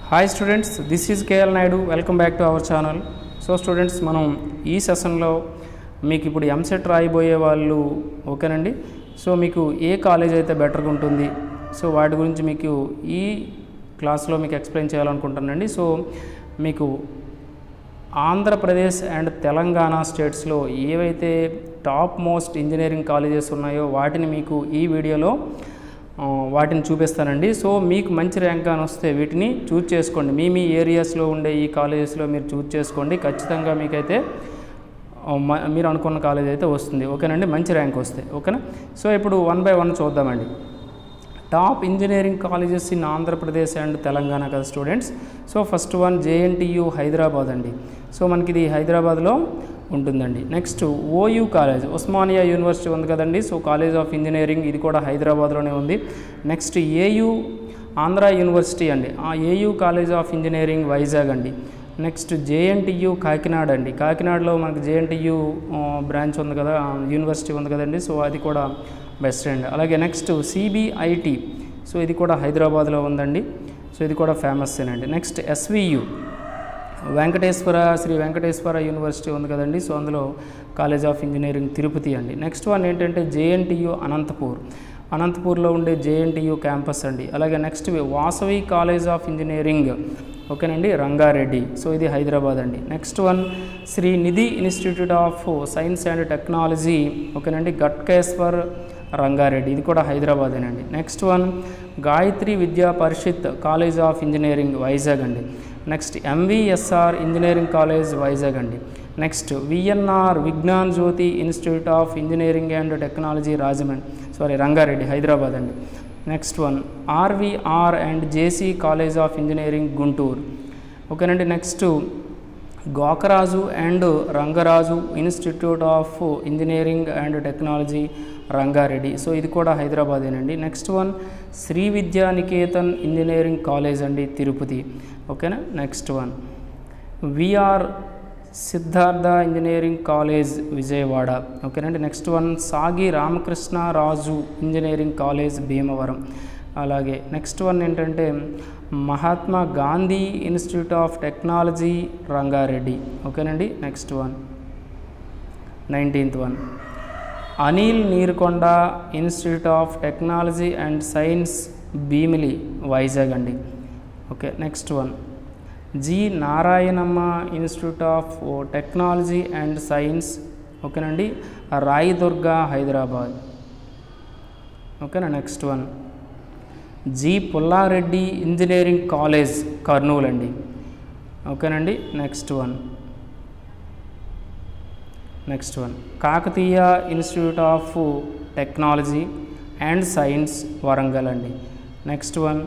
hi students this is KL Naidu welcome back to our channel so students మనం ఈ సెషన్లో మీకు ఇప్పుడు ఎంసెట్ రాయబోయే వాళ్ళు ఓకేనండి సో మీకు ఏ కాలేజ్ అయితే బెటర్గా ఉంటుంది సో వాటి గురించి మీకు ఈ క్లాస్లో మీకు ఎక్స్ప్లెయిన్ చేయాలనుకుంటానండి సో మీకు ఆంధ్రప్రదేశ్ అండ్ తెలంగాణ స్టేట్స్లో ఏవైతే టాప్ మోస్ట్ ఇంజనీరింగ్ కాలేజెస్ ఉన్నాయో వాటిని మీకు ఈ వీడియోలో ఆ, వాటిని చూపిస్తానండి సో మీకు మంచి ర్యాంక్ అని వస్తే వీటిని చూజ్ చేసుకోండి మీ మీ ఏరియాస్లో ఉండే ఈ కాలేజెస్లో మీరు చూజ్ చేసుకోండి ఖచ్చితంగా మీకైతే ఆ, మ- మీరు అనుకున్న కాలేజ్ అయితే వస్తుంది ఓకేనండి మంచి ర్యాంక్ వస్తే ఓకేనా సో ఇప్పుడు వన్ బై వన్ చూద్దామండి top engineering colleges in Andhra Pradesh and Telangana కదా students so first one JNTU Hyderabad అండి సో మనకి ఇది హైదరాబాద్లో ఉంటుందండి next OU college Osmania university ఉంది కదండి సో కాలేజ్ ఆఫ్ ఇంజనీరింగ్ ఇది కూడా హైదరాబాద్లోనే ఉంది నెక్స్ట్ ఏయూ ఆంధ్ర యూనివర్సిటీ అండి ఆ AU college of engineering Vizag అండి నెక్స్ట్ జేఎన్టీయు కాకినాడ అండి కాకినాడలో మనకి జేఎన్టీయు బ్రాంచ్ ఉంది కదా ఆ, యూనివర్సిటీ ఉంది కదండి సో అది కూడా బెస్ట్ అండి అలాగే నెక్స్ట్ సిబిఐటి సో ఇది కూడా హైదరాబాద్లో ఉందండి సో ఇది కూడా ఫేమస్ అండి next SVU Venkateswara Sri Venkateswara university ఉంది కదండి సో అందులో కాలేజ్ ఆఫ్ ఇంజనీరింగ్ తిరుపతి అండి నెక్స్ట్ వన్ ఏంటంటే జేఎన్టీయు అనంతపూర్ అనంతపూర్లో ఉండే జేఎన్టీయు క్యాంపస్ అండి అలాగే next Vasavi college of engineering ఓకేనండి రంగారెడ్డి సో ఇది హైదరాబాద్ అండి next one Sri Nidhi institute of science and technology ఓకేనండి గట్కేశ్వర్ రంగారెడ్డి ఇది కూడా హైదరాబాదేనండి next one Gayatri Vidya Parishad college of engineering Vizag అండి next MVSR engineering college Vizag అండి next VNR Vignan Jyothi institute of engineering and technology Rajahmundry sorry Rangareddy Hyderabad అండి next one RVR and JC college of engineering Guntur ఓకేనండి next Gokaraju and Rangaraju institute of engineering and technology Rangareddy so ఇది కూడా హైదరాబాదేనండి next one Shri విద్యా Niketan engineering college అండి తిరుపతి ఓకేనా next one VR Siddhartha engineering college Vijayawada ఓకేనండి next one Sagi Ramakrishna Raju engineering college Bhimavaram అలాగే next one ఏంటంటే Mahatma Gandhi institute of technology Rangareddy ఓకేనండి next one nineteenth one Anil Neerukonda institute of technology and science Bheemili Vizag అండి okay next one G Narayanamma institute of technology and science ఓకేనండి రాయదుర్గ హైదరాబాద్ ఓకేనా next one G Pulla Reddy engineering college Kurnool అండి ఓకేనండి next one next one Kakatiya institute of technology and science Warangal అండి next one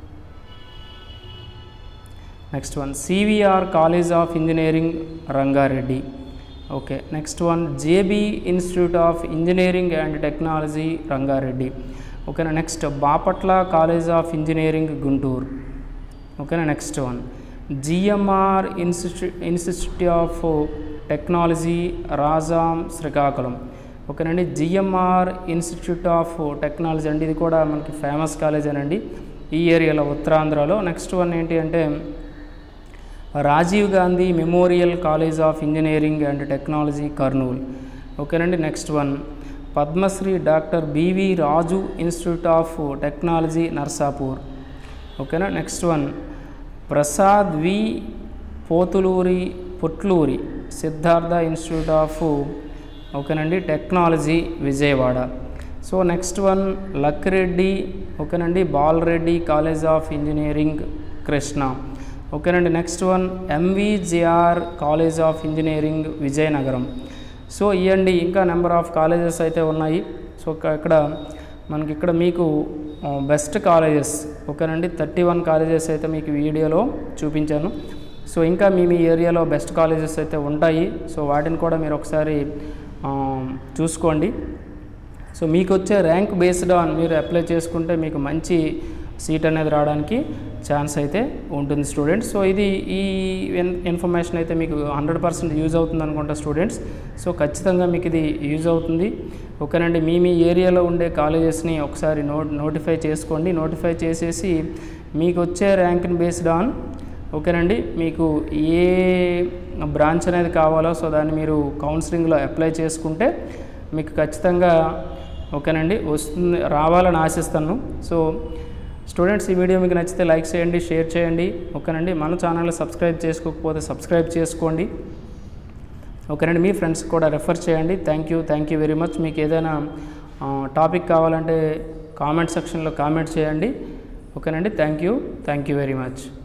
next one CVR college of engineering Rangareddy okay next one JB institute of engineering and technology Rangareddy ఓకేనా next Bapatla college of engineering Guntur ఓకేనా next one GMR institute institute of technology Rajam Srikakulam ఓకేనండి GMR institute of technology అండి ఇది కూడా మనకి famous college అనండి ఈ ఏరియాలో ఉత్తరాంధ్రలో నెక్స్ట్ వన్ ఏంటి అంటే Rajiv Gandhi memorial college of engineering and technology Kurnool ఓకేనండి next one Padmashri doctor BV Raju institute of technology Narsapur ఓకేనా next one Prasad V Potluri Putluri Siddhartha institute of ఓకేనండి technology Vijayawada so next one Lakireddy ఓకేనండి Balareddy college of engineering Krishna ఓకేనండి next one MVGR college of engineering Vizianagaram so ఇవ్వండి ఇంకా number of colleges అయితే ఉన్నాయి so ఇక్క- ఇక్కడ మనకి ఇక్కడ మీకు బెస్ట్ కాలేజెస్ ఓకేనండి థర్టీ వన్ కాలేజెస్ అయితే మీకు ఈ వీడియోలో చూపించాను సో ఇంకా మీ మీ ఏరియాలో బెస్ట్ కాలేజెస్ అయితే ఉంటాయి సో వాటిని కూడా మీరు ఒకసారి ఆ, చూసుకోండి సో మీకు వచ్చే ర్యాంక్ బేస్డ్ ఆన్ మీరు అప్లై చేసుకుంటే మీకు మంచి సీట్ అనేది రావడానికి ఛాన్స్ అయితే ఉంటుంది స్టూడెంట్స్ సో ఇది ఈ ఇన్- ఇన్ఫర్మేషన్ అయితే మీకు హండ్రెడ్ పర్సెంట్ యూజ్ అవుతుంది అనుకుంటా స్టూడెంట్స్ సో ఖచ్చితంగా మీకు ఇది యూజ్ అవుతుంది ఓకేనండి మీ మీ ఏరియాలో ఉండే కాలేజెస్ని ఒకసారి నోట్ నోటిఫై చేసుకోండి నోటిఫై చేసేసి మీకు వచ్చే ర్యాంక్ని బేస్డ్ ఆన్ ఓకేనండి మీకు ఏ బ్రాంచ్ అనేది కావాలో సో దాన్ని మీరు కౌన్సిలింగ్లో అప్లై చేసుకుంటే మీకు ఖచ్చితంగా ఓకేనండి వస్తుంది రావాలని ఆశిస్తాను సో స్టూడెంట్స్ ఈ వీడియో మీకు నచ్చితే లైక్ చేయండి షేర్ చేయండి ఓకేనండి మన ఛానల్ సబ్స్క్రైబ్ చేసుకోకపోతే సబ్స్క్రైబ్ చేసుకోండి ఓకేనండి మీ ఫ్రెండ్స్ కూడా రెఫర్ చేయండి thank you thank you very much మీకు ఏదైనా టాపిక్ కావాలంటే కామెంట్ సెక్షన్లో కామెంట్ చేయండి ఓకేనండి thank you thank you very much